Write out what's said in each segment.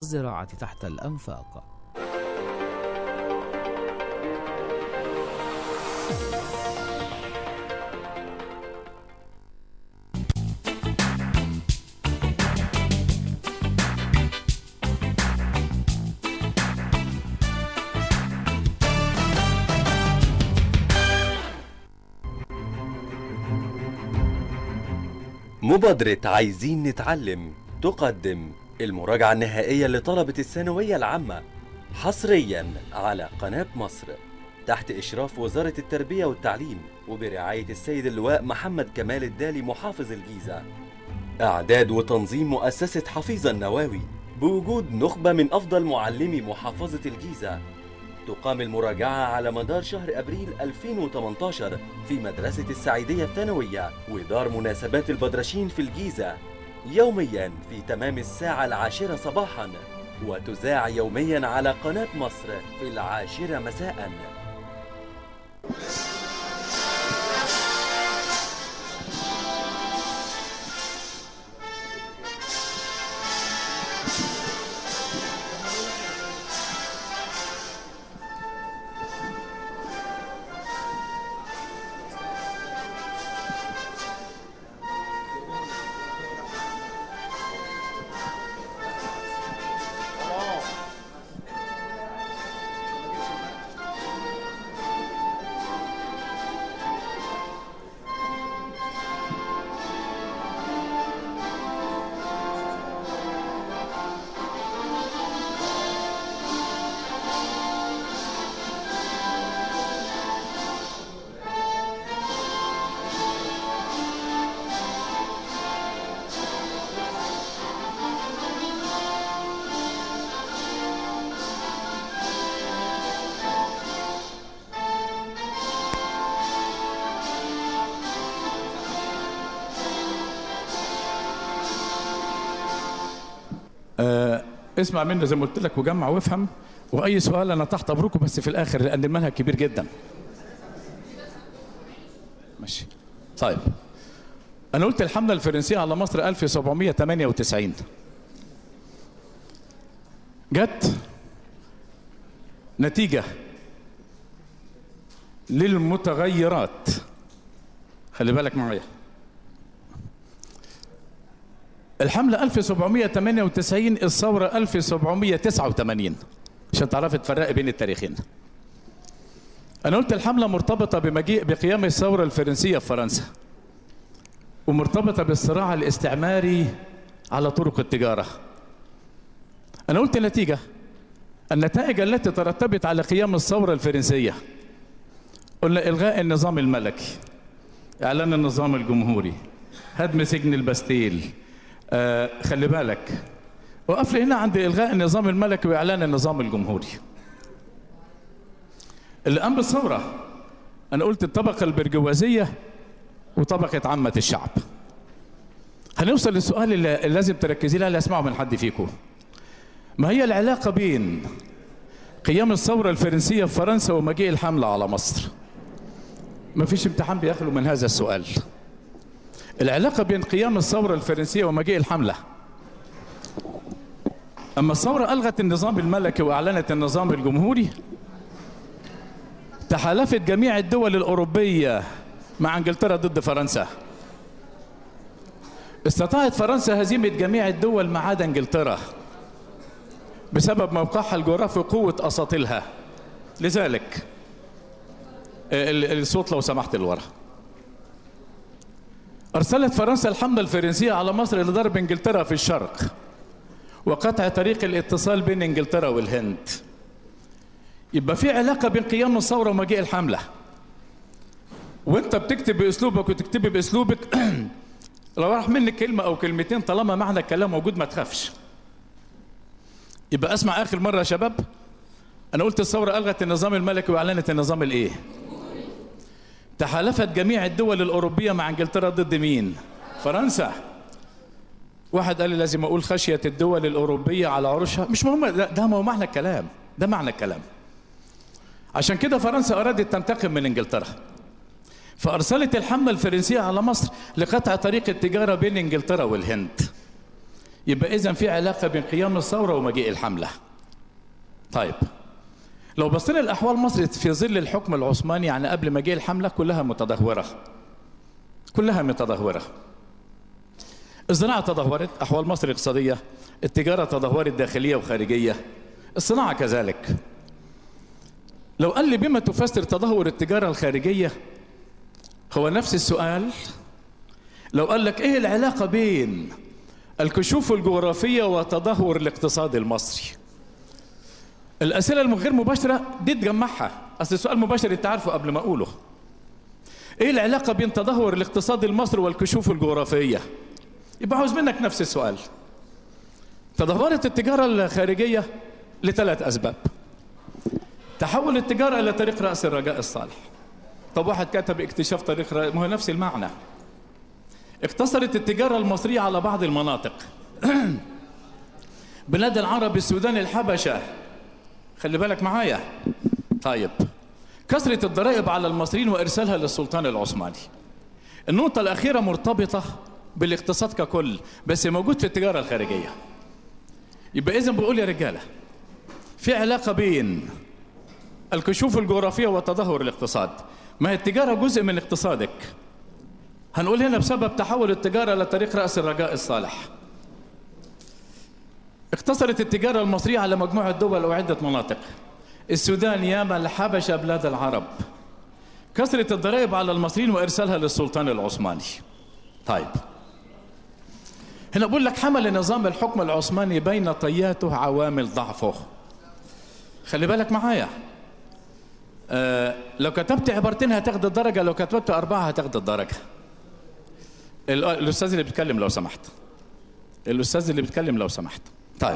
الزراعة تحت الأنفاق مبادرة عايزين نتعلم تقدم المراجعة النهائية لطلبة الثانوية العامة حصريا على قناة مصر تحت إشراف وزارة التربية والتعليم وبرعاية السيد اللواء محمد كمال الدالي محافظ الجيزة إعداد وتنظيم مؤسسة حفيظ النواوي بوجود نخبة من أفضل معلمي محافظة الجيزة تقام المراجعة على مدار شهر أبريل 2018 في مدرسة السعيدية الثانوية ودار مناسبات البدرشين في الجيزة يوميا في تمام الساعة العاشرة صباحا وتذاع يوميا على قناة مصر في العاشرة مساء آه، اسمع مني زي ما قلت لك وجمع وافهم واي سؤال انا تحت امركم بس في الاخر لان المنهج كبير جدا ماشي طيب انا قلت الحمله الفرنسيه على مصر 1798 جت نتيجه للمتغيرات خلي بالك معايا الحملة 1798 الثورة 1789 عشان تعرفي تفرقي بين التاريخين أنا قلت الحملة مرتبطة بمجيء بقيام الثورة الفرنسية في فرنسا ومرتبطة بالصراع الاستعماري على طرق التجارة أنا قلت نتيجة النتائج التي ترتبت على قيام الثورة الفرنسية قلنا إلغاء النظام الملكي إعلان النظام الجمهوري هدم سجن البستيل آه خلي بالك وقف لي هنا عند إلغاء النظام الملكي وإعلان النظام الجمهوري اللي قام بالثورة أنا قلت الطبقة البرجوازية وطبقة عامة الشعب هنوصل للسؤال اللي اللي لازم تركزي لها اللي أسمعه من حد فيكم ما هي العلاقة بين قيام الثورة الفرنسية في فرنسا ومجيء الحملة على مصر ما فيش امتحان بيخلو من هذا السؤال العلاقة بين قيام الثورة الفرنسية ومجيء الحملة أما الثورة ألغت النظام الملكي وأعلنت النظام الجمهوري تحالفت جميع الدول الأوروبية مع إنجلترا ضد فرنسا استطاعت فرنسا هزيمة جميع الدول ما عدا إنجلترا بسبب موقعها الجغرافي وقوة أساطيلها لذلك ال- الصوت لو سمحت لورا أرسلت فرنسا الحملة الفرنسية على مصر لضرب إنجلترا في الشرق وقطع طريق الاتصال بين إنجلترا والهند يبقى في علاقة بين قيام الثورة ومجيء الحملة وانت بتكتب باسلوبك وتكتبي باسلوبك لو راح منك كلمة او كلمتين طالما معنى الكلام موجود ما تخافش يبقى اسمع اخر مرة يا شباب انا قلت الثورة الغت النظام الملكي واعلنت النظام الايه تحالفت جميع الدول الأوروبية مع إنجلترا ضد مين؟ فرنسا واحد قال لي لازم أقول خشية الدول الأوروبية على عروشها مش مهم ده, ده ما هو معنى الكلام ده معنى الكلام عشان كده فرنسا أرادت تنتقم من إنجلترا فأرسلت الحملة الفرنسية على مصر لقطع طريق التجارة بين إنجلترا والهند يبقى اذا في علاقه بين قيام الثوره ومجيء الحمله طيب لو بصينا لاحوال مصر في ظل الحكم العثماني يعني قبل مجيء الحمله كلها متدهوره كلها متدهوره الزراعه تدهورت احوال مصر الاقتصاديه التجاره تدهورت داخليه وخارجيه الصناعه كذلك لو قال لي بما تفسر تدهور التجاره الخارجيه هو نفس السؤال لو قال لك ايه العلاقه بين الكشوف الجغرافيه وتدهور الاقتصاد المصري الاسئله الغير مباشره دي تجمعها اصل السؤال مباشر انت عارفه قبل ما اقوله ايه العلاقه بين تدهور الاقتصاد المصري والكشوف الجغرافيه يبقى عاوز منك نفس السؤال تدهورت التجاره الخارجيه لثلاث اسباب تحول التجاره الى طريق راس الرجاء الصالح طب واحد كتب اكتشاف طريق ر... ما هو نفس المعنى اقتصرت التجاره المصريه على بعض المناطق بلاد العرب السودان الحبشه خلي بالك معايا طيب كثرة الضرائب على المصريين وإرسالها للسلطان العثماني النقطة الأخيرة مرتبطة بالاقتصاد ككل بس موجود في التجارة الخارجية يبقى إذا بقول يا رجالة في علاقة بين الكشوف الجغرافية وتدهور الاقتصاد ما هي التجارة جزء من اقتصادك هنقول هنا بسبب تحول التجارة لطريق رأس الرجاء الصالح اقتصرت التجارة المصرية على مجموعة دول وعدة مناطق السودان ياما الحبشة بلاد العرب كثرة الضرائب على المصريين وإرسالها للسلطان العثماني طيب هنا بقول لك حمل نظام الحكم العثماني بين طياته عوامل ضعفه خلي بالك معايا آه لو كتبت عبارتين هتاخد الدرجة لو كتبت أربعة هتاخد الدرجة الأستاذ اللي بيتكلم لو سمحت الأستاذ اللي بيتكلم لو سمحت طيب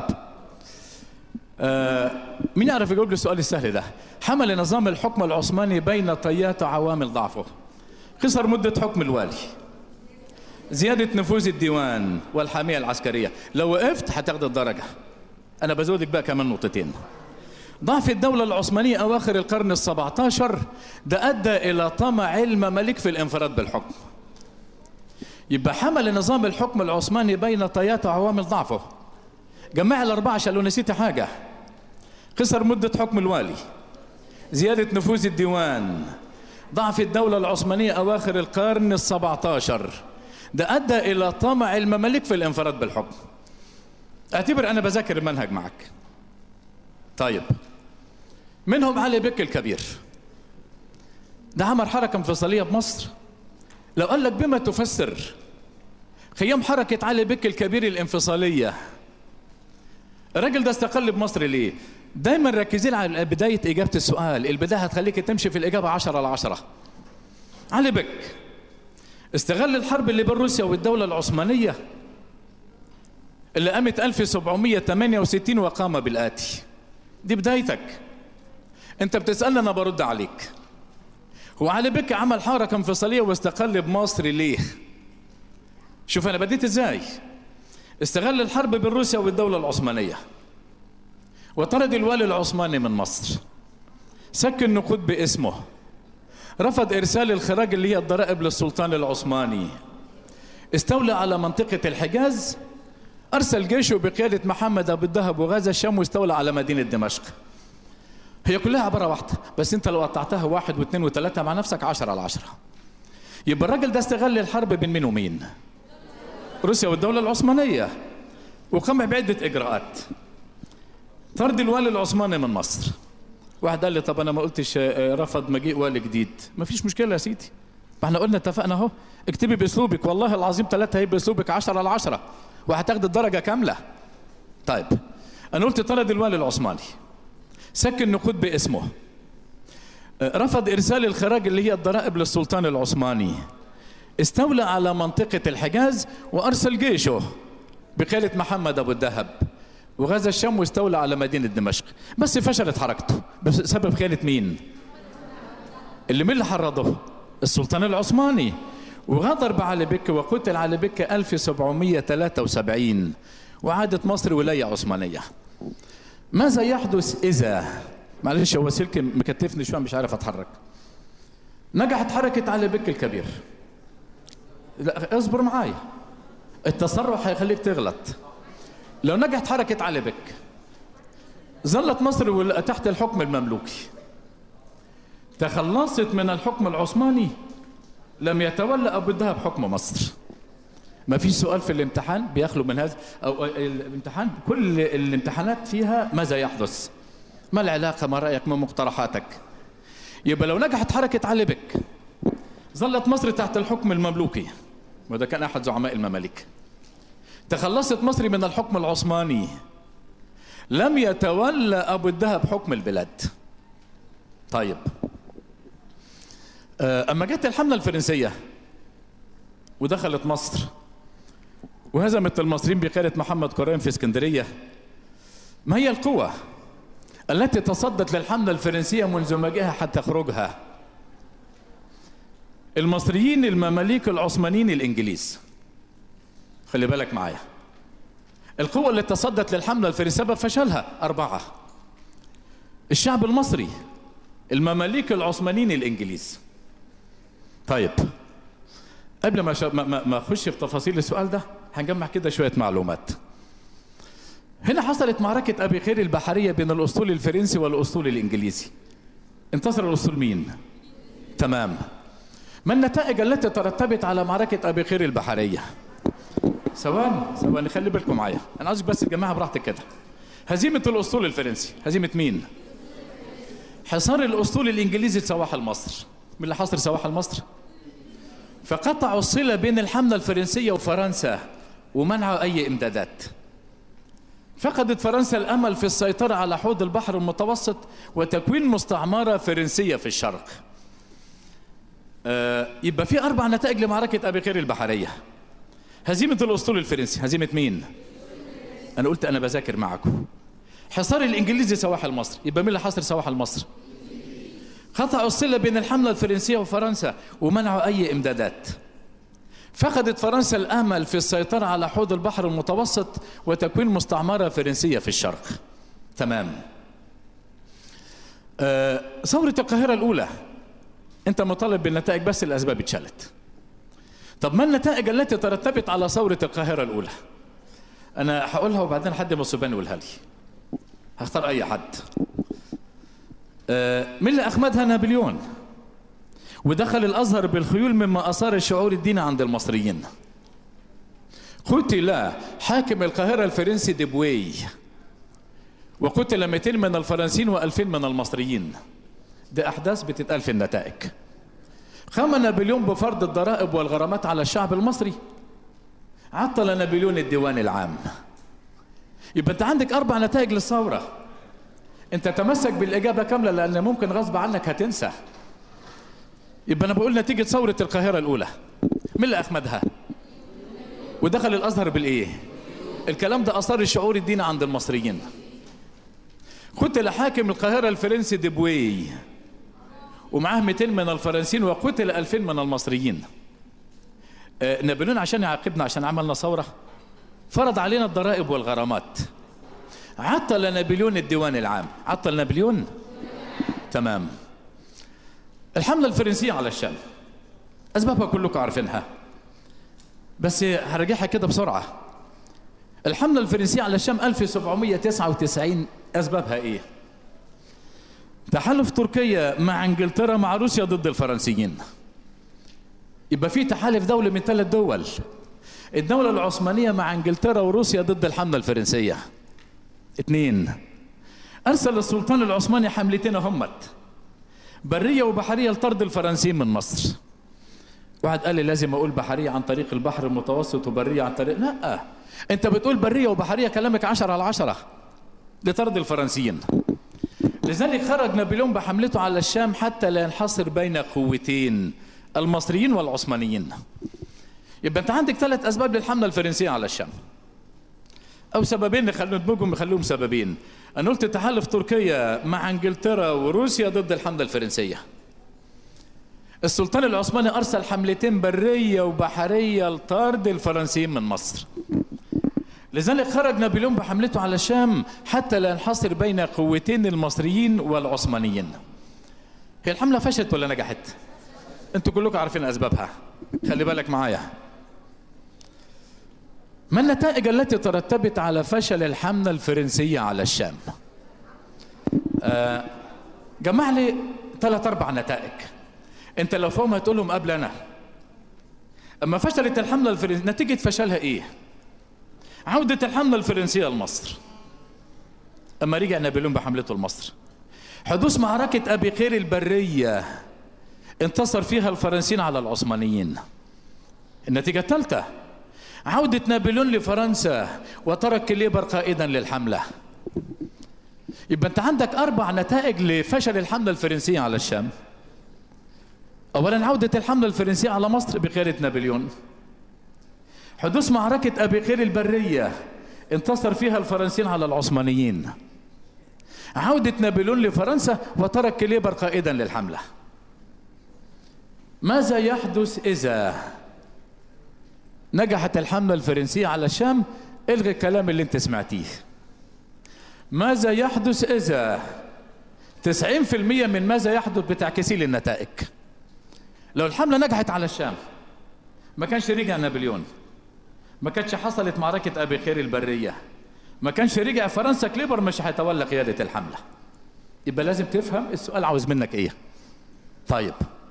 آه مين يعرف يجاوب لي السؤال السهل ده حمل نظام الحكم العثماني بين طيات عوامل ضعفه قصر مدة حكم الوالي زيادة نفوذ الديوان والحامية العسكرية لو وقفت هتاخد الدرجة أنا بزودك بقى كمان نقطتين ضعف الدولة العثمانية أواخر القرن السبعة عشر ده أدى إلى طمع المماليك في الانفراد بالحكم يبقى حمل نظام الحكم العثماني بين طيات وعوامل ضعفه جمع الأربعة عشان لو نسيت حاجة قصر مدة حكم الوالي زيادة نفوذ الديوان ضعف الدولة العثمانية أواخر القرن السبعة عشر ده أدى إلى طمع المماليك في الانفراد بالحكم اعتبر أنا بذاكر المنهج معك طيب منهم علي بك الكبير ده عمل حركة انفصالية بمصر لو قال لك بما تفسر خيام حركة علي بك الكبير الانفصالية الراجل ده استقل بمصر ليه؟ دايما ركزين على بداية إجابة السؤال البداية هتخليك تمشي في الإجابة عشرة على عشرة علي بك استغل الحرب اللي بين روسيا والدولة العثمانية اللي قامت 1768 وقام بالآتي دي بدايتك انت بتسألني انا برد عليك هو علي بك عمل حركة انفصالية واستقل بمصر ليه شوف انا بديت ازاي استغل الحرب بين روسيا والدولة العثمانية وطرد الوالي العثماني من مصر سكن نقود باسمه رفض ارسال الخراج اللي هي الضرائب للسلطان العثماني استولى على منطقة الحجاز أرسل جيشه بقيادة محمد أبو الدهب وغزا الشام واستولى على مدينة دمشق هي كلها عبارة واحدة بس أنت لو قطعتها واحد واثنين وثلاثة مع نفسك عشرة على عشرة يبقى الراجل ده استغل الحرب بين مين ومين روسيا والدولة العثمانية وقام بعدة إجراءات طرد الوالي العثماني من مصر واحد قال لي طب أنا ما قلتش رفض مجيء والي جديد ما فيش مشكلة يا سيدي ما احنا قلنا اتفقنا اهو اكتبي باسلوبك والله العظيم ثلاثة هي باسلوبك عشرة على عشرة وهتاخد الدرجة كاملة طيب أنا قلت طرد الوالي العثماني سكن نقود باسمه رفض إرسال الخراج اللي هي الضرائب للسلطان العثماني استولى على منطقة الحجاز وأرسل جيشه بقيادة محمد أبو الدهب وغزا الشام واستولى على مدينة دمشق بس فشلت حركته بسبب خيانة مين؟ اللي مين اللي حرضه؟ السلطان العثماني وغادر بعلي بك وقتل علي بك 1773 وعادت مصر ولاية عثمانية ماذا يحدث إذا معلش هو سلك مكتفني شوية مش عارف أتحرك نجحت حركة علي بك الكبير لا اصبر معايا التسرع هيخليك تغلط لو نجحت حركة علي بك ظلت مصر وال- تحت الحكم المملوكي تخلصت من الحكم العثماني لم يتولى أبو الدهب حكم مصر ما فيش سؤال في الامتحان بيخلو من هذا أو الامتحان كل الامتحانات فيها ماذا يحدث ما العلاقة ما رأيك ما مقترحاتك يبقى لو نجحت حركة علي بك ظلت مصر تحت الحكم المملوكي وده كان أحد زعماء المماليك تخلصت مصر من الحكم العثماني لم يتولى أبو الدهب حكم البلاد طيب آه، أما جت الحملة الفرنسية ودخلت مصر وهزمت المصريين بقيادة محمد قرين في اسكندرية ما هي القوة التي تصدت للحملة الفرنسية منذ مجيئها حتى خروجها المصريين المماليك العثمانيين الإنجليز خلي بالك معايا القوة اللي تصدت للحملة الفرنسية سبب فشلها أربعة الشعب المصري المماليك العثمانيين الإنجليز طيب قبل ما شا... ما- ما ما اخش في تفاصيل السؤال ده هنجمع كده شويه معلومات هنا حصلت معركة أبي خير البحرية بين الأسطول الفرنسي والأسطول الإنجليزي انتصر الأسطول مين؟ تمام ما النتائج التي ترتبت على معركة أبي خير البحرية؟ ثواني ثواني خلي بالكم معايا أنا عايزك بس تجمعها براحتك كده هزيمة الأسطول الفرنسي هزيمة مين؟ حصار الأسطول الإنجليزي لسواحل مصر مين اللي حاصر سواحل مصر؟ فقطعوا الصلة بين الحملة الفرنسية وفرنسا ومنعوا أي إمدادات فقدت فرنسا الأمل في السيطرة على حوض البحر المتوسط وتكوين مستعمرة فرنسية في الشرق آه يبقى في أربع نتائج لمعركة أبي خير البحرية هزيمة الأسطول الفرنسي هزيمة مين؟ أنا قلت أنا بذاكر معكم حصار الإنجليزي سواحل مصر يبقى مين اللي حاصر سواحل مصر؟ قطعوا الصلة بين الحملة الفرنسية وفرنسا ومنعوا أي إمدادات فقدت فرنسا الأمل في السيطرة على حوض البحر المتوسط وتكوين مستعمرة فرنسية في الشرق تمام آه، ثورة القاهرة الأولى أنت مطالب بالنتائج بس الأسباب اتشالت طب ما النتائج التي ترتبت على ثورة القاهرة الأولى أنا هقولها وبعدين حد من الصبيان يقولها لي هختار أي حد آه، مين اللي أخمدها نابليون ودخل الأزهر بالخيول مما أثار الشعور الديني عند المصريين قتل حاكم القاهرة الفرنسي ديبوي وقتل 200 من الفرنسيين و2000 من المصريين دي أحداث بتتقال في النتائج قام نابليون بفرض الضرائب والغرامات على الشعب المصري عطل نابليون الديوان العام يبقى انت عندك اربع نتائج للثوره انت تمسك بالاجابه كامله لان ممكن غصب عنك هتنسى يبقى انا بقول نتيجه ثوره القاهره الاولى مين اللي اخمدها ودخل الازهر بالايه الكلام ده اثار الشعور الديني عند المصريين قتل حاكم القاهره الفرنسي ديبوي ومعاه 200 من الفرنسيين وقتل 2000 من المصريين آه، نابليون عشان يعاقبنا عشان عملنا ثوره فرض علينا الضرائب والغرامات عطل نابليون الديوان العام عطل نابليون تمام الحملة الفرنسية على الشام أسبابها كلكم عارفينها بس هرجعها كده بسرعة الحملة الفرنسية على الشام 1799 أسبابها إيه؟ تحالف تركيا مع انجلترا مع روسيا ضد الفرنسيين يبقى في تحالف دولي من ثلاث دول الدولة العثمانية مع انجلترا وروسيا ضد الحملة الفرنسية اثنين أرسل السلطان العثماني حملتين همت برية وبحرية لطرد الفرنسيين من مصر واحد قال لي لازم أقول بحرية عن طريق البحر المتوسط وبرية عن طريق لا أنت بتقول برية وبحرية كلامك عشرة على عشرة لطرد الفرنسيين لذلك خرج نابليون بحملته على الشام حتى لا ينحصر بين قوتين المصريين والعثمانيين يبقى انت عندك ثلاث اسباب للحمله الفرنسيه على الشام او سببين نخليهم ندمجهم نخليهم سببين انا قلت تحالف تركيا مع انجلترا وروسيا ضد الحمله الفرنسيه السلطان العثماني ارسل حملتين بريه وبحريه لطرد الفرنسيين من مصر لذلك خرج نابليون بحملته على الشام حتى لا ينحصر بين قوتين المصريين والعثمانيين هي الحمله فشلت ولا نجحت انتوا كلكم عارفين اسبابها خلي بالك معايا ما النتائج التي ترتبت على فشل الحملة الفرنسية على الشام آه جمع لي ثلاث أربع نتائج أنت لو فهم هتقولهم قبل أنا أما فشلت الحملة الفرنسية نتيجة فشلها إيه عودة الحملة الفرنسية لمصر أما رجع نابليون بحملته لمصر حدوث معركة أبي قير البرية انتصر فيها الفرنسيين على العثمانيين النتيجة الثالثة عودة نابليون لفرنسا وترك كليبر قائدا للحملة يبقى انت عندك اربع نتائج لفشل الحملة الفرنسية على الشام اولا عودة الحملة الفرنسية على مصر بقيادة نابليون حدوث معركة ابي قير البرية انتصر فيها الفرنسيين على العثمانيين عودة نابليون لفرنسا وترك كليبر قائدا للحملة ماذا يحدث إذا نجحت الحملة الفرنسية على الشام الغي الكلام اللي انت سمعتيه ماذا يحدث إذا 90% من ماذا يحدث بتعكسي النتائج لو الحملة نجحت على الشام ما كانش رجع نابليون ما كانش حصلت معركة أبي خير البرية ما كانش رجع فرنسا كليبر مش هيتولى قيادة الحملة يبقى لازم تفهم السؤال عاوز منك ايه طيب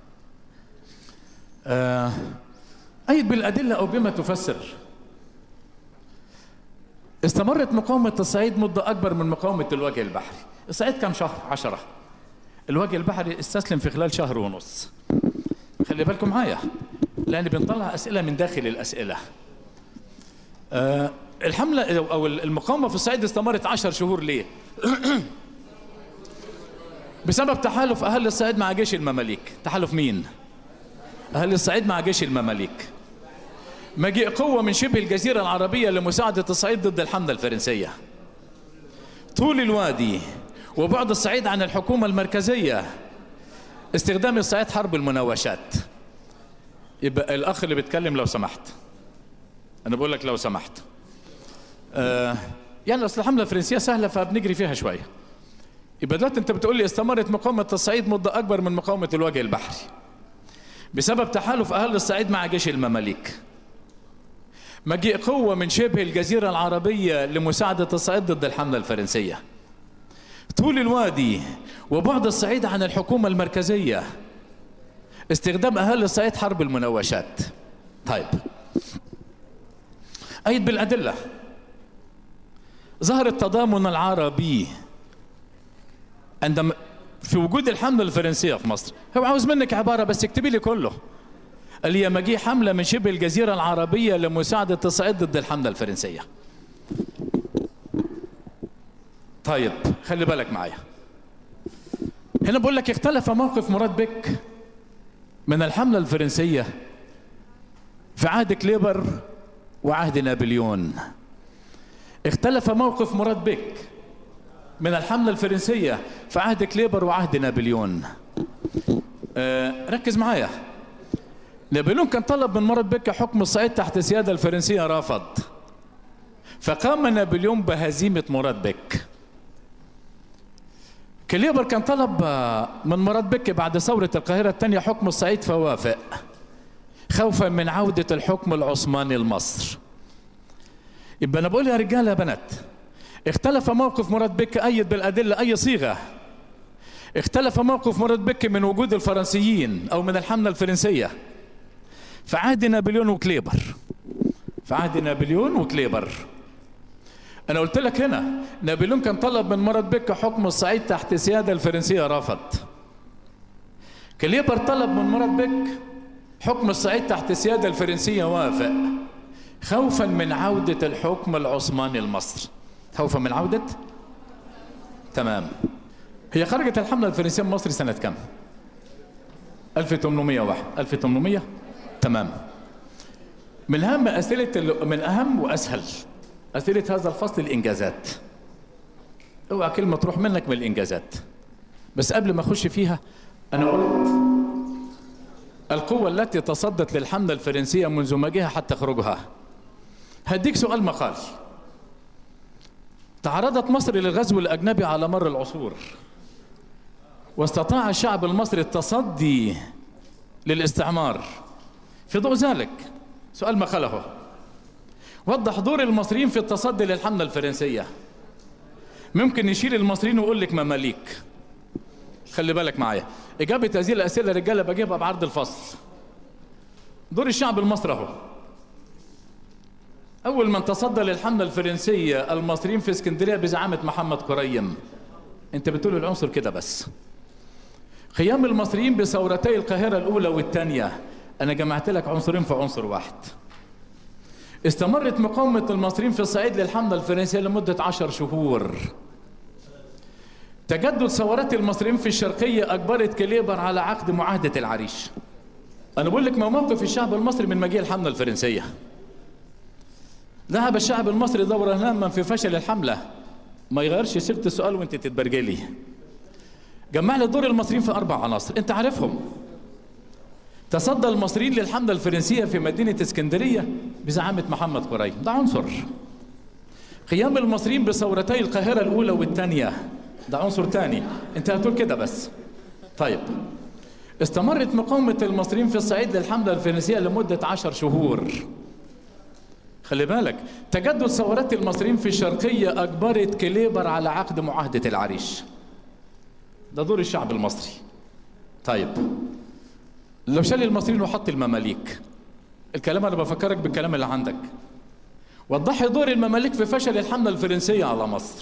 آه أيد بالأدلة أو بما تفسر استمرت مقاومة الصعيد مدة أكبر من مقاومة الوجه البحري الصعيد كم شهر عشرة الوجه البحري استسلم في خلال شهر ونص خلي بالكم معايا لأن بنطلع أسئلة من داخل الأسئلة أه الحملة أو المقاومة في الصعيد استمرت عشر شهور ليه بسبب تحالف أهل الصعيد مع جيش المماليك تحالف مين أهل الصعيد مع جيش المماليك مجيء قوة من شبه الجزيرة العربية لمساعدة الصعيد ضد الحملة الفرنسية طول الوادي وبعد الصعيد عن الحكومة المركزية استخدام الصعيد حرب المناوشات يبقى الأخ اللي بيتكلم لو سمحت أنا بقول لك لو سمحت آه يعني أصل الحملة الفرنسية سهلة فبنجري فيها شوية يبقى دلوقتي أنت بتقول لي استمرت مقاومة الصعيد مدة أكبر من مقاومة الوجه البحري بسبب تحالف أهل الصعيد مع جيش المماليك مجيء قوة من شبه الجزيرة العربية لمساعدة الصعيد ضد الحملة الفرنسية طول الوادي وبعد الصعيد عن الحكومة المركزية استخدام أهل الصعيد حرب المناوشات طيب أيد بالأدلة ظهر التضامن العربي عندما في وجود الحملة الفرنسية في مصر هو عاوز منك عبارة بس اكتبي لي كله اللي هي مجيء حملة من شبه الجزيرة العربية لمساعدة الصعيد ضد الحملة الفرنسية طيب خلي بالك معايا هنا بقول لك اختلف موقف مراد بك من الحملة الفرنسية في عهد كليبر وعهد نابليون اختلف موقف مراد بك من الحملة الفرنسية في عهد كليبر وعهد نابليون آه ركز معايا نابليون كان طلب من مراد بك حكم الصعيد تحت السيادة الفرنسية رفض فقام نابليون بهزيمة مراد بك كليبر كان طلب من مراد بك بعد ثورة القاهرة الثانية حكم الصعيد فوافق خوفا من عودة الحكم العثماني لمصر يبقى أنا بقول يا رجالة يا بنات اختلف موقف مراد بك أيد بالأدلة أي صيغة اختلف موقف مراد بك من وجود الفرنسيين أو من الحملة الفرنسية في عهد نابليون وكليبر في عهد نابليون وكليبر أنا قلت لك هنا نابليون كان طلب من مراد بك حكم الصعيد تحت السيادة الفرنسية رفض كليبر طلب من مراد بك حكم الصعيد تحت السيادة الفرنسية وافق خوفا من عودة الحكم العثماني لمصر خوفا من عودة تمام هي خرجت الحملة الفرنسية من مصر سنة كم 1801 1800 تمام من أهم أسئلة من أهم وأسهل أسئلة هذا الفصل الإنجازات اوعى كلمة تروح منك من الإنجازات بس قبل ما أخش فيها أنا قلت القوة التي تصدت للحملة الفرنسية منذ مجيئها حتى خروجها هديك سؤال مقال تعرضت مصر للغزو الأجنبي على مر العصور واستطاع الشعب المصري التصدي للاستعمار في ضوء ذلك سؤال مقاله وضح دور المصريين في التصدي للحملة الفرنسية ممكن يشيل المصريين ويقول لك مماليك خلي بالك معايا إجابة هذه الأسئلة رجالة بجيبها بعرض الفصل دور الشعب المصري أهو أول من تصدى للحملة الفرنسية المصريين في اسكندرية بزعامة محمد كريم أنت بتقول العنصر كده بس قيام المصريين بثورتي القاهرة الأولى والثانية أنا جمعت لك عنصرين في عنصر واحد استمرت مقاومة المصريين في الصعيد للحملة الفرنسية لمدة عشر شهور تجدد ثورات المصريين في الشرقية أجبرت كليبر على عقد معاهدة العريش أنا بقول لك ما موقف الشعب المصري من مجيء الحملة الفرنسية ذهب الشعب المصري دورا هاما في فشل الحملة ما يغيرش سيرة السؤال وانت تتبرجلي جمع لي دور المصريين في أربع عناصر أنت عارفهم تصدى المصريين للحملة الفرنسية في مدينة اسكندرية بزعامة محمد قريب ده عنصر قيام المصريين بثورتي القاهرة الأولى والثانية ده عنصر تاني أنت هتقول كده بس طيب استمرت مقاومة المصريين في الصعيد للحملة الفرنسية لمدة عشر شهور خلي بالك تجدد ثورات المصريين في الشرقية أجبرت كليبر على عقد معاهدة العريش ده دور الشعب المصري طيب لو شال المصريين وحط المماليك الكلام انا بفكرك بالكلام اللي عندك وضحي دور المماليك في فشل الحمله الفرنسيه على مصر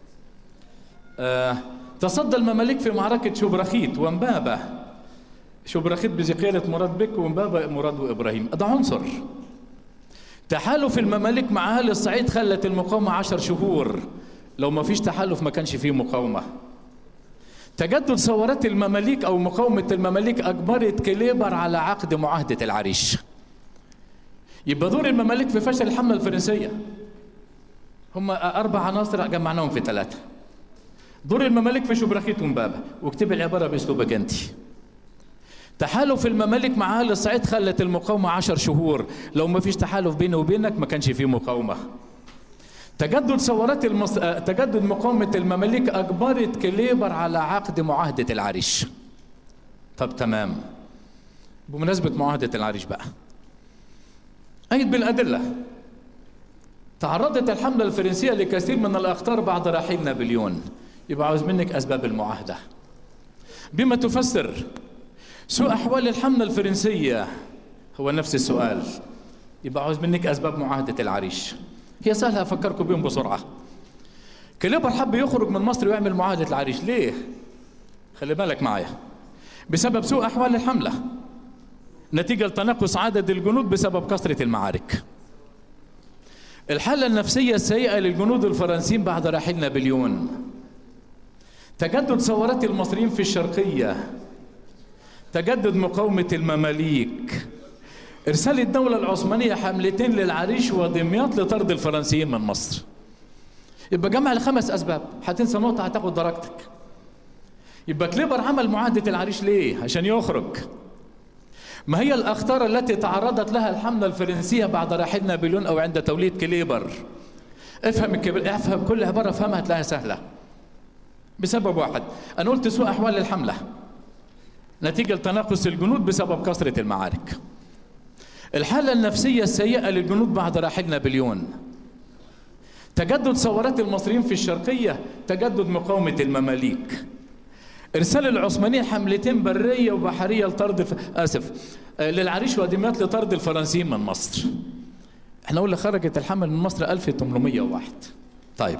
آه تصدى المماليك في معركه شبرخيت ومبابه شبرخيت بقياده مراد بك ومبابه مراد وابراهيم ده عنصر تحالف المماليك مع اهل الصعيد خلت المقاومه عشر شهور لو ما فيش تحالف ما كانش فيه مقاومه تجدد ثورات المماليك او مقاومه المماليك اجبرت كليبر على عقد معاهده العريش يبقى دور المماليك في فشل الحمله الفرنسيه هم اربع عناصر جمعناهم في ثلاثه دور المماليك في شبرخيت ومبابه واكتب العباره باسلوبك انت تحالف المماليك مع اهل الصعيد خلت المقاومه عشر شهور لو ما فيش تحالف بيني وبينك ما كانش فيه مقاومه تجدد ثورات المص... تجدد مقاومة المماليك أجبرت كليبر على عقد معاهدة العريش طب تمام بمناسبة معاهدة العريش بقى أيد بالأدلة تعرضت الحملة الفرنسية لكثير من الأخطار بعد رحيل نابليون يبقى عاوز منك أسباب المعاهدة بما تفسر سوء أحوال الحملة الفرنسية هو نفس السؤال يبقى عاوز منك أسباب معاهدة العريش هي سهلة أفكركم بيهم بسرعة كليبر حب يخرج من مصر ويعمل معاهدة العريش ليه؟ خلي بالك معايا بسبب سوء أحوال الحملة نتيجة لتناقص عدد الجنود بسبب كثرة المعارك الحالة النفسية السيئة للجنود الفرنسيين بعد رحيل نابليون تجدد ثورات المصريين في الشرقية تجدد مقاومة المماليك إرسال الدولة العثمانية حملتين للعريش ودمياط لطرد الفرنسيين من مصر يبقى جمع لخمس أسباب هتنسى نقطة هتاخد درجتك يبقى كليبر عمل معاهدة العريش ليه؟ عشان يخرج ما هي الأخطار التي تعرضت لها الحملة الفرنسية بعد رحيل نابليون أو عند توليد كليبر افهم الكبير افهم كل عبارة افهمها هتلاقيها سهلة بسبب واحد أنا قلت سوء أحوال الحملة نتيجة لتناقص الجنود بسبب كثرة المعارك الحالة النفسية السيئة للجنود بعد رحيل نابليون تجدد ثورات المصريين في الشرقية تجدد مقاومة المماليك إرسال العثمانيين حملتين برية وبحرية لطرد الف... آسف آه، للعريش ودمياط لطرد الفرنسيين من مصر احنا قلنا خرجت الحمل من مصر 1801 طيب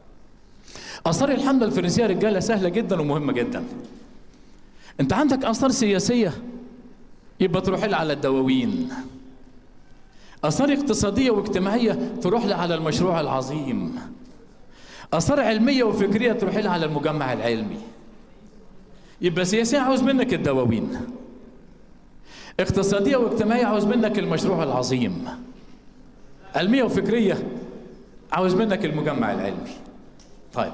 آثار الحملة الفرنسية رجالة سهلة جدا ومهمة جدا انت عندك آثار سياسية يبقى تروح لها على الدواوين آثار اقتصادية واجتماعية تروح لها على المشروع العظيم آثار علمية وفكرية تروح لها على المجمع العلمي يبقى سياسية عاوز منك الدواوين اقتصادية واجتماعية عاوز منك المشروع العظيم علمية وفكرية عاوز منك المجمع العلمي طيب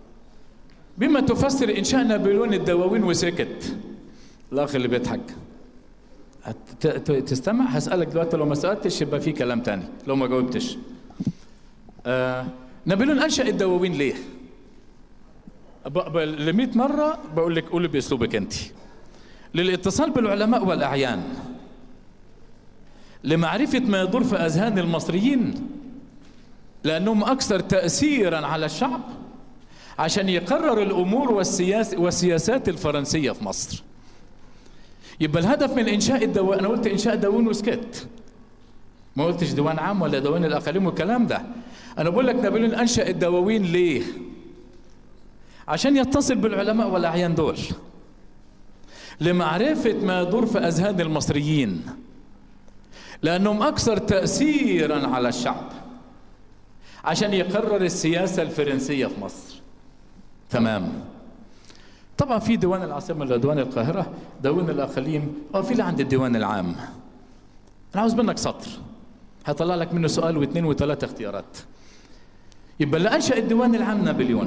بما تفسر إنشاء نابليون الدواوين وسكت الأخ اللي بيضحك هت- ت- تستمع هسألك دلوقتي لو ما سألتش يبقى في كلام تاني لو ما جاوبتش آه نابليون أنشأ الدواوين ليه؟ ل 100 مرة بقول لك قولي بأسلوبك أنت للاتصال بالعلماء والأعيان لمعرفة ما يدور في أذهان المصريين لأنهم أكثر تأثيرا على الشعب عشان يقرر الأمور والسياس والسياسات الفرنسية في مصر يبقى الهدف من إنشاء الدواء أنا قلت إنشاء دواوين وسكت ما قلتش ديوان عام ولا ديوان الأقاليم والكلام ده أنا بقول لك نابليون أنشأ الدواوين ليه؟ عشان يتصل بالعلماء والأعيان دول لمعرفة ما يدور في أذهان المصريين لأنهم أكثر تأثيرا على الشعب عشان يقرر السياسة الفرنسية في مصر تمام طبعا في ديوان العاصمة اللي ديوان القاهرة ديوان الأقاليم أو في اللي عند الديوان العام أنا عاوز منك سطر هطلع لك منه سؤال واثنين وثلاثة اختيارات يبقى اللي أنشأ الديوان العام نابليون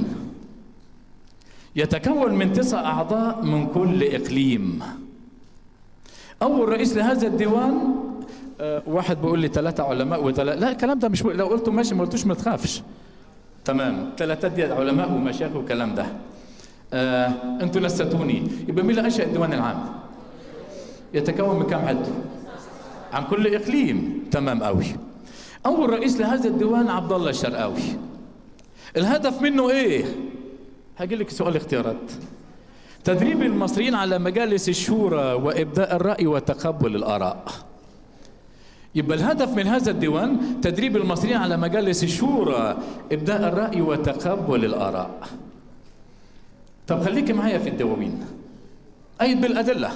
يتكون من تسع أعضاء من كل إقليم أول رئيس لهذا الديوان أه واحد بيقول لي ثلاثة علماء وثلاثة لا الكلام ده مش م... لو قلته ماشي ما قلتوش ما تخافش تمام ثلاثة دي علماء ومشايخ والكلام ده أه انتوا لستوني يبقى مين اللي أنشأ الديوان العام؟ يتكون من كم عضو؟ عن كل إقليم تمام قوي أول رئيس لهذا الديوان عبد الله الشرقاوي الهدف منه إيه؟ هجي لك سؤال اختيارات تدريب المصريين على مجالس الشورى وابداء الراي وتقبل الاراء يبقى الهدف من هذا الديوان تدريب المصريين على مجالس الشورى ابداء الراي وتقبل الاراء طب خليك معايا في الدواوين ايد بالادله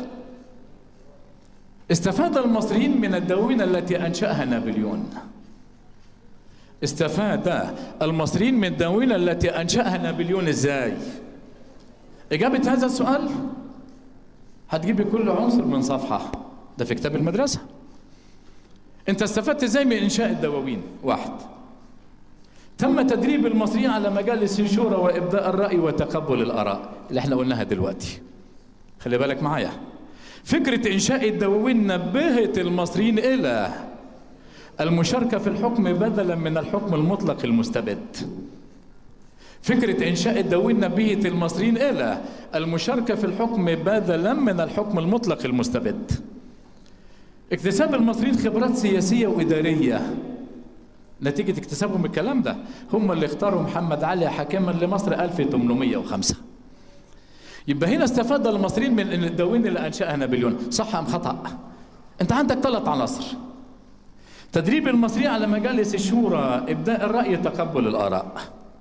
استفاد المصريين من الدواوين التي انشاها نابليون استفاد المصريين من الدواوين التي انشاها نابليون ازاي اجابه هذا السؤال هتجيبي كل عنصر من صفحه ده في كتاب المدرسه انت استفدت ازاي من انشاء الدواوين واحد تم تدريب المصريين على مجالس الشورى وابداء الراي وتقبل الاراء اللي احنا قلناها دلوقتي خلي بالك معايا فكره انشاء الدواوين نبهت المصريين الى المشاركة في الحكم بدلا من الحكم المطلق المستبد فكرة إنشاء الدواوين نبهت المصريين إلى المشاركة في الحكم بدلا من الحكم المطلق المستبد اكتساب المصريين خبرات سياسية وإدارية نتيجة اكتسابهم الكلام ده هم اللي اختاروا محمد علي حاكما لمصر 1805 يبقى هنا استفاد المصريين من الدواوين اللي أنشأها نابليون صح أم خطأ أنت عندك ثلاث عناصر تدريب المصريين على مجالس الشورى ابداء الراي تقبل الاراء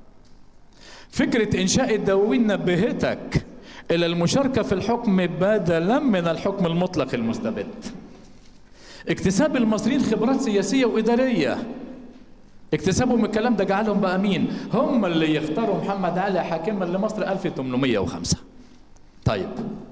فكره انشاء الدواوين نبهتك الى المشاركه في الحكم بدلا من الحكم المطلق المستبد اكتساب المصريين خبرات سياسيه واداريه اكتسابهم الكلام ده جعلهم بقى مين هم اللي يختاروا محمد علي حاكما لمصر 1805 طيب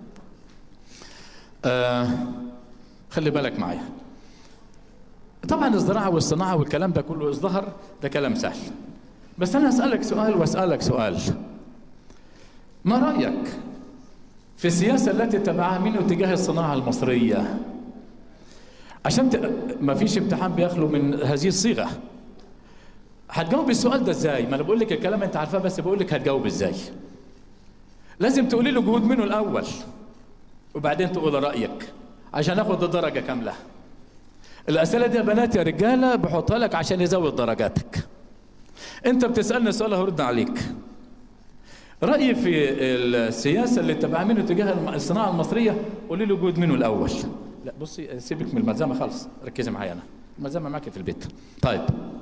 آه خلي بالك معايا طبعا الزراعة والصناعة والكلام ده كله ازدهر ده كلام سهل بس أنا أسألك سؤال وأسألك سؤال ما رأيك في السياسة التي تبعها منه تجاه الصناعة المصرية عشان ت... ما فيش امتحان بيخلو من هذه الصيغة هتجاوب السؤال ده ازاي؟ ما انا بقول لك الكلام انت عارفاه بس بقول لك هتجاوب ازاي؟ لازم تقولي له جهود منه الاول وبعدين تقول رايك عشان اخد الدرجه كامله الاسئله دي يا بنات يا رجاله بحطها لك عشان يزود درجاتك انت بتسالني سؤال هرد عليك رايي في السياسه اللي تبع منه تجاه الصناعه المصريه قولي له جهود منه الاول لا بصي سيبك من الملزمه خالص ركزي معايا انا الملزمه معاكي في البيت طيب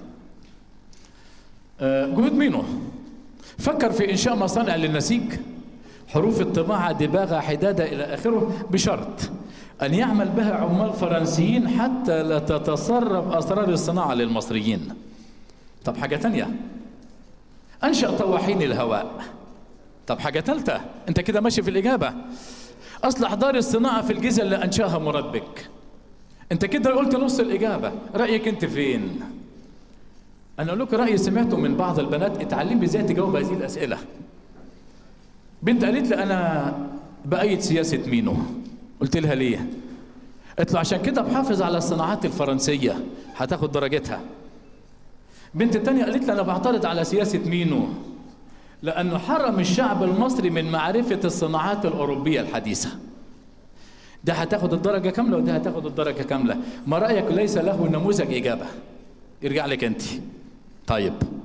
جهود مينو فكر في انشاء مصانع للنسيج حروف الطباعه دباغه حداده الى اخره بشرط ان يعمل بها عمال فرنسيين حتى لا تتسرب اسرار الصناعه للمصريين طب حاجه تانية انشا طواحين الهواء طب حاجه ثالثه انت كده ماشي في الاجابه اصلح دار الصناعه في الجيزه اللي انشاها مراد بك انت كده قلت نص الاجابه رايك انت فين انا اقول لك رايي سمعته من بعض البنات اتعلمي ازاي تجاوب هذه الاسئله بنت قالت لي انا بايد سياسه مينو قلت لها ليه قلت له عشان كده بحافظ على الصناعات الفرنسيه هتاخد درجتها بنت تانية قالت لي انا بعترض على سياسه مينو لانه حرم الشعب المصري من معرفه الصناعات الاوروبيه الحديثه ده هتاخد الدرجه كامله وده هتاخد الدرجه كامله ما رايك ليس له نموذج اجابه يرجع لك انت طيب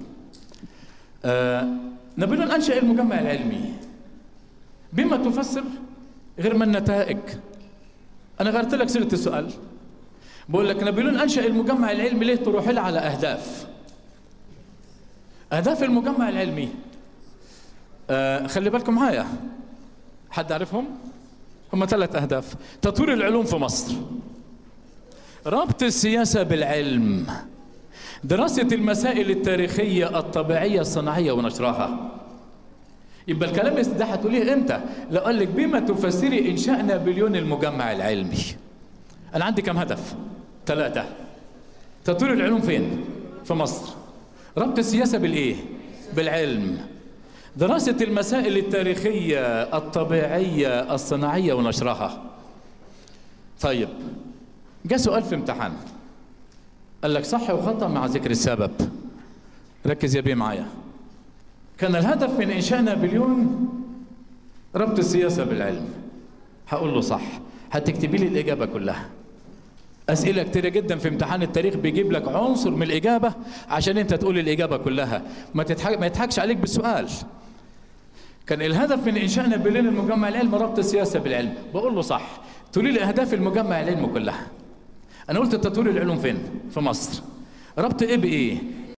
آه نابليون انشا المجمع العلمي بما تفسر غير ما النتائج انا غيرت لك سيره السؤال بقول لك نابليون انشا المجمع العلمي ليه تروح له على اهداف اهداف المجمع العلمي آه خلي بالكم معايا حد عارفهم هم ثلاث اهداف تطوير العلوم في مصر ربط السياسه بالعلم دراسه المسائل التاريخيه الطبيعيه الصناعيه ونشرها يبقى الكلام ده هتقوليه امتى؟ لو قال لك بما تفسري انشاء نابليون المجمع العلمي. انا عندي كم هدف؟ ثلاثة. تطوير العلوم فين؟ في مصر. ربط السياسة بالايه؟ بالعلم. دراسة المسائل التاريخية الطبيعية الصناعية ونشرها. طيب جاء سؤال في امتحان قال لك صح وخطأ مع ذكر السبب. ركز يا بيه معايا. كان الهدف من إنشاء نابليون ربط السياسة بالعلم هقول له صح هتكتبي لي الإجابة كلها أسئلة كتيرة جدا في امتحان التاريخ بيجيب لك عنصر من الإجابة عشان أنت تقول الإجابة كلها ما, تضحك ما يضحكش عليك بالسؤال كان الهدف من إنشاء نابليون المجمع العلمي ربط السياسة بالعلم بقول له صح تقولي لي أهداف المجمع العلمي كلها أنا قلت تطوير العلوم فين؟ في مصر ربط إيه بإيه؟